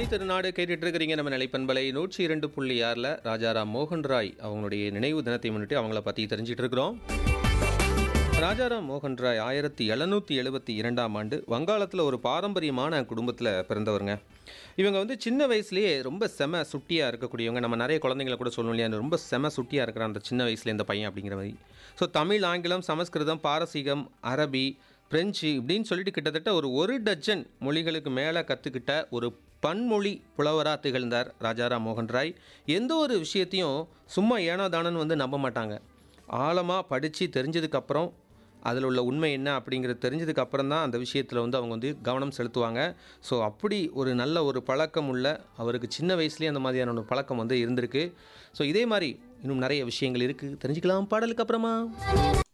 தாய் திருநாடு கேட்டுட்டு இருக்கிறீங்க நம்ம நிலைப்பண்பலை நூற்றி இரண்டு புள்ளி ஆறில் ராஜாராம் மோகன் ராய் அவங்களுடைய நினைவு தினத்தை முன்னிட்டு அவங்கள பற்றி தெரிஞ்சிட்டு இருக்கிறோம் ராஜாராம் மோகன் ராய் ஆயிரத்தி எழுநூற்றி எழுபத்தி இரண்டாம் ஆண்டு வங்காளத்தில் ஒரு பாரம்பரியமான குடும்பத்தில் பிறந்தவருங்க இவங்க வந்து சின்ன வயசுலேயே ரொம்ப செம சுட்டியாக இருக்கக்கூடியவங்க நம்ம நிறைய குழந்தைங்களை கூட சொல்லணும் இல்லையா ரொம்ப செம சுட்டியாக இருக்கிற அந்த சின்ன வயசுல இந்த பையன் அப்படிங்கிற மாதிரி ஸோ தமிழ் ஆங்கிலம் சமஸ்கிருதம் பாரசீகம் அரபி பிரெஞ்சு இப்படின்னு சொல்லிட்டு கிட்டத்தட்ட ஒரு ஒரு டஜன் மொழிகளுக்கு மேலே கற்றுக்கிட்ட ஒரு பன்மொழி புலவராக திகழ்ந்தார் ராஜாராம் மோகன் ராய் எந்த ஒரு விஷயத்தையும் சும்மா ஏனோ தானன்னு வந்து நம்ப மாட்டாங்க ஆழமாக படித்து தெரிஞ்சதுக்கப்புறம் அதில் உள்ள உண்மை என்ன அப்படிங்கிறது தெரிஞ்சதுக்கு அப்புறம் தான் அந்த விஷயத்தில் வந்து அவங்க வந்து கவனம் செலுத்துவாங்க ஸோ அப்படி ஒரு நல்ல ஒரு பழக்கம் உள்ள அவருக்கு சின்ன வயசுலேயே அந்த மாதிரியான ஒரு பழக்கம் வந்து இருந்திருக்கு ஸோ இதே மாதிரி இன்னும் நிறைய விஷயங்கள் இருக்குது தெரிஞ்சுக்கலாம் பாடலுக்கு அப்புறமா